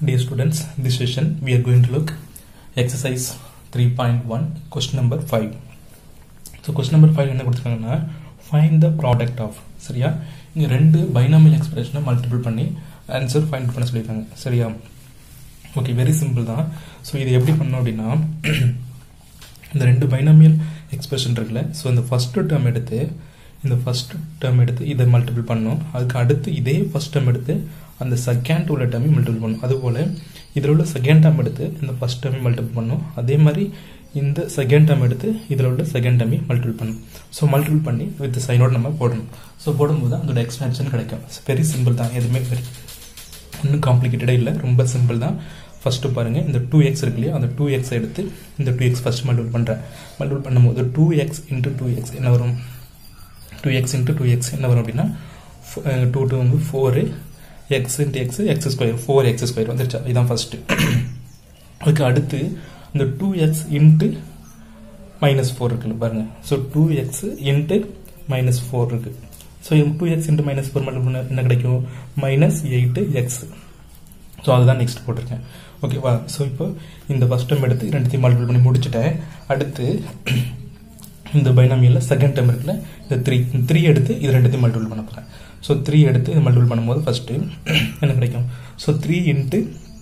Dear students, this session we are going to look exercise 3.1 question number 5. So question number five என்ன கொடுத்துருக்காங்கன்னா find the product of சரியா இங்கே ரெண்டு binomial எக்ஸ்பிரஷனை multiple பண்ணி answer find பண்ண சொல்லியிருக்காங்க சரியா ஓகே வெரி சிம்பிள் தான் ஸோ இது எப்படி பண்ணோம் அப்படின்னா இந்த ரெண்டு பைனாமியல் எக்ஸ்பிரஷன் இருக்குல்ல ஸோ இந்த ஃபஸ்ட்டு டேர்ம் எடுத்து இந்த ஃபஸ்ட் டேர்ம் எடுத்து இதை மல்டிபிள் பண்ணணும் அதுக்கு அடுத்து இதே ஃபஸ்ட் டேர்ம் எடுத்து அந்த செகண்ட் உள்ள டேர்மையும் மல்டிபிள் பண்ணணும் அதுபோல் இதில் உள்ள செகண்ட் டேர்ம் எடுத்து இந்த ஃபஸ்ட் டேர்மையும் மல்டிபிள் பண்ணணும் அதே மாதிரி இந்த செகண்ட் டேர்ம் எடுத்து இதில் உள்ள செகண்ட் டேர்மையும் மல்டிபிள் பண்ணணும் ஸோ மல்டிபிள் பண்ணி வித் சைனோட நம்ம போடணும் ஸோ போடும்போது அதோட எக்ஸ்பென்ஷன் கிடைக்கும் வெரி சிம்பிள் தான் எதுவுமே வெரி ஒன்றும் காம்ப்ளிகேட்டடே இல்லை ரொம்ப சிம்பிள் தான் ஃபஸ்ட்டு பாருங்கள் இந்த டூ எக்ஸ் இருக்கு இல்லையா அந்த டூ எக்ஸ் எடுத்து இந்த டூ எக்ஸ் ஃபஸ்ட் மல்டிபிள் பண்ணுறேன் மல்டிபிள் பண்ணும்போது two x into two x என்ன வரும் two x into two x என்ன வரும் அப்படின்னா டூ டூ வந்து four x into x x square four x square வந்துருச்சா இதுதான் ஃபஸ்ட்டு அதுக்கு அடுத்து இந்த two x into minus four இருக்குல்ல பாருங்க so two x into minus four இருக்கு so two x into minus four மட்டும் என்ன கிடைக்கும் மைனஸ் எயிட்டு எக்ஸ் ஸோ அதுதான் நெக்ஸ்ட் போட்டிருக்கேன் ஓகேவா ஸோ இப்போ இந்த ஃபஸ்ட் டைம் எடுத்து ரெண்டுத்தையும் மல்டிபிள் பண்ணி முடிச்சுட்டேன் அடுத்து இந்த பைனாமியில் செகண்ட் டைம் இருக்குல்ல இந்த த்ரீ இந்த த்ரீ எடுத்து இது ரெண்டுத்தையும் மல்டிபிள் பண்ண போகிறேன் ஸோ த்ரீ எடுத்து இது மல்டிபிள் பண்ணும்போது ஃபஸ்ட்டு என்ன கிடைக்கும் ஸோ த்ரீ இன்ட்டு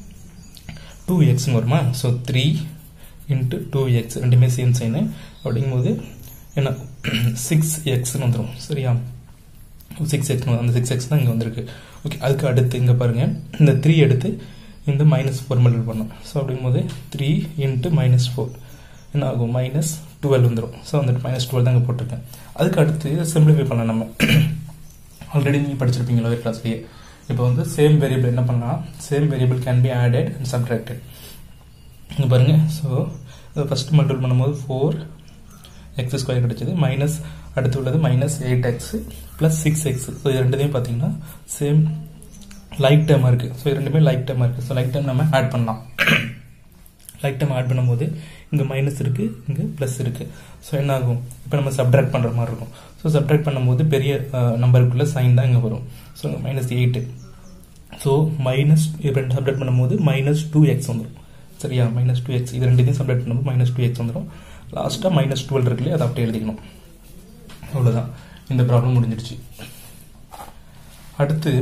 டூ எக்ஸ்னு வருமா so three into two x ரெண்டுமே சேம் சைனு அப்படிங்கும்போது என்ன சிக்ஸ் எக்ஸ்னு வந்துடும் சரியா சிக்ஸ் எக்ஸ் அந்த சிக்ஸ் எக்ஸ் தான் இங்கே வந்திருக்கு ஓகே அதுக்கு அடுத்து இங்கே பாருங்கள் இந்த த்ரீ எடுத்து இந்த மைனஸ் ஃபோர் மல்டிபிள் பண்ணோம் ஸோ அப்படிங்கும்போது த்ரீ இன்ட்டு மைனஸ் ஃபோர் என்ன ஆகும் மைனஸ் டுவெல் வந்துடும் ஸோ வந்துட்டு மைனஸ் டுவெல் தான் இங்கே போட்டிருக்கேன் அதுக்கு அடுத்து சிம்பிளிஃபை பண்ணலாம் நம்ம ஆல்ரெடி நீங்கள் படிச்சிருப்பீங்களா ஒரு கிளாஸ்லேயே இப்போ வந்து சேம் வேரியபிள் என்ன பண்ணலாம் same variable can be added and subtracted இங்கே பாருங்கள் ஸோ ஃபஸ்ட் மல்டிபிள் பண்ணும்போது ஃபோர் எக்ஸ் ஸ்கொயர் கிடைச்சது மைனஸ் அடுத்து உள்ளது minus eight x plus six x so இது ரெண்டுத்தையும் பார்த்தீங்கன்னா சேம் லைக் டைமாக இருக்குது ஸோ இது ரெண்டுமே லைக் டைமாக இருக்குது ஸோ லைக் டைம் நம்ம ஆட் பண்ணலாம் லைக் டைம் ஆட் பண்ணும்போது இங்கே மைனஸ் இருக்குது இங்கே ப்ளஸ் இருக்குது ஸோ என்ன ஆகும் இப்போ நம்ம சப்ட்ராக்ட் பண்ணுற மாதிரி இருக்கும் ஸோ சப்ட்ராக்ட் பண்ணும்போது பெரிய நம்பருக்குள்ள சைன் தான் இங்கே வரும் so minus eight so minus இப்போ ரெண்டு சப்ட்ராக்ட் பண்ணும்போது மைனஸ் டூ எக்ஸ் வந்துடும் சரியா மைனஸ் டூ எக்ஸ் இது ரெண்டுத்தையும் சப்ட்ராக்ட் பண்ணும்போது மைனஸ் டூ எக்ஸ் வந்துடும் லாஸ்ட்டாக மைனஸ் டுவெல் இருக்குல்லையே அதை அப்படியே எழுதிக்கணும் அவ்வளோதான் இந்த ப்ராப்ளம் முடிஞ்சிடுச்சு அடுத்து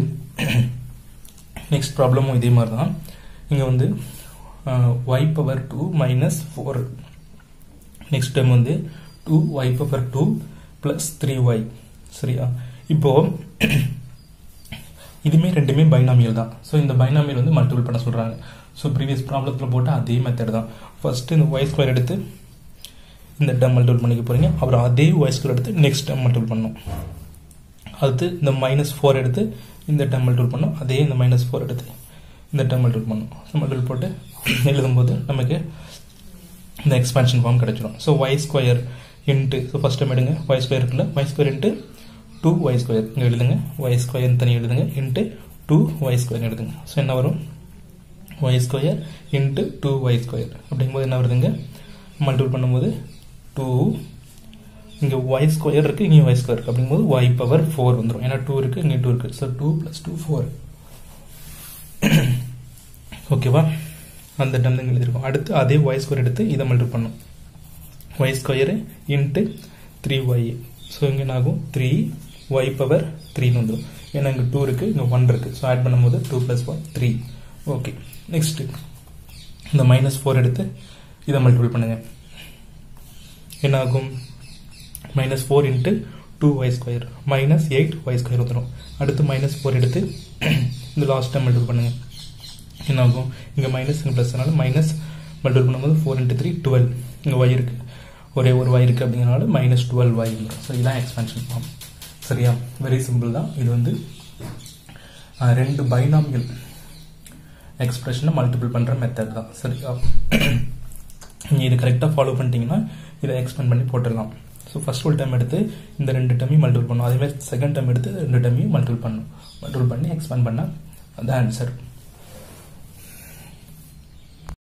நெக்ஸ்ட் ப்ராப்ளமும் இதே மாதிரி தான் இங்கே வந்து y power two minus four next time வந்து two y power two plus three y சரியா இப்போ இதுமே ரெண்டுமே பைனாமியல் தான் ஸோ இந்த பைனாமியல் வந்து மல்டிபிள் பண்ண சொல்கிறாங்க ஸோ ப்ரீவியஸ் ப்ராப்ளத்தில் போட்டால் அதே மெத்தட் தான் ஃபர்ஸ்ட் இந்த ஒய் ஸ்கொயர் எடுத்து இந்த டேம் மல்டிபிள் பண்ணிக்க போகிறீங்க அப்புறம் அதே ஒய் ஸ்கொயர் எடுத்து நெக்ஸ்ட் டேம் மல்டிபிள் பண்ணணும் அடுத்து இந்த மைனஸ் ஃபோர் எடுத்து இந்த டேம் மல்டிபிள் பண்ணணும் அதே இந்த மைனஸ் ஃபோர் எடுத்து இந்த டேம் மல்டிபிள் பண்ணணும் ஸோ மல்டிபிள் போட்டு எழுதும்போது நமக்கு இந்த எக்ஸ்பான்ஷன் ஃபார்ம் கிடைச்சிடும் so y square into so first time எடுங்க ஒய் ஸ்கொயர் இருக்குல்ல y square into two y square இங்கே எழுதுங்க ஒய் ஸ்கொயர் தனி எழுதுங்க இன்ட்டு டூ ஒய் ஸ்கொயர் எழுதுங்க ஸோ என்ன வரும் y square into two y square அப்படிங்கும்போது என்ன வருதுங்க மல்டிபிள் பண்ணும்போது டூ இங்கே ஒய் ஸ்கொயர் இருக்குது இங்கே ஒய் ஸ்கொயர் இருக்குது அப்படிங்கும்போது ஒய் பவர் ஃபோர் வந்துடும் ஏன்னா டூ இருக்குது இங்கே டூ இருக்குது so two plus two four ஓகேவா அந்த டம் தான் எழுதிருக்கோம் அடுத்து அதே ஒய் ஸ்கொயர் எடுத்து இதை மல்டிபிள் பண்ணும் y square into three y so இங்கே என்ன ஆகும் த்ரீ ஒய் பவர் த்ரீன்னு வந்துடும் ஏன்னா இங்கே டூ இருக்குது இங்கே ஒன் இருக்குது ஸோ ஆட் பண்ணும்போது two plus one three okay next இந்த மைனஸ் ஃபோர் எடுத்து இதை மல்டிபிள் பண்ணுங்கள் என்ன ஆகும் minus four into two y square minus eight y square வந்துடும் அடுத்து மைனஸ் ஃபோர் எடுத்து இந்த லாஸ்ட் டைம் மல்டிபிள் பண்ணுங்கள் என்ன ஆகும் இங்கே மைனஸ் இங்கே ப்ளஸ்னால மைனஸ் மல்டிபிள் பண்ணும்போது ஃபோர் இன்ட்டு த்ரீ டுவெல் இங்கே ஒய் இருக்குது ஒரே ஒரு ஒய் இருக்குது அப்படிங்கிறனால மைனஸ் டுவெல் ஒய் வந்துடும் ஸோ இதுதான் எக்ஸ்பென்ஷன் ஃபார்ம் சரியா வெரி சிம்பிள் தான் இது வந்து ரெண்டு பைனாமியல் எக்ஸ்பிரஷனை மல்டிபிள் பண்ணுற மெத்தட் தான் சரியா நீங்கள் இது கரெக்டாக ஃபாலோ பண்ணிட்டீங்கன்னா இதை எக்ஸ்பெண்ட் பண்ணி போட்டுடலாம் ஸோ ஃபஸ்ட் ஒரு டைம் எடுத்து இந்த ரெண்டு டைமையும் மல்டிபிள் பண்ணும் அதேமாதிரி செகண்ட் டைம் எடுத்து ரெண்டு டைமையும் மல்டிபிள் பண்ணும் மல்டிபிள் பண்ணி எக்ஸ்பேண்ட் பண்ணால் அந்த ஆன்சர்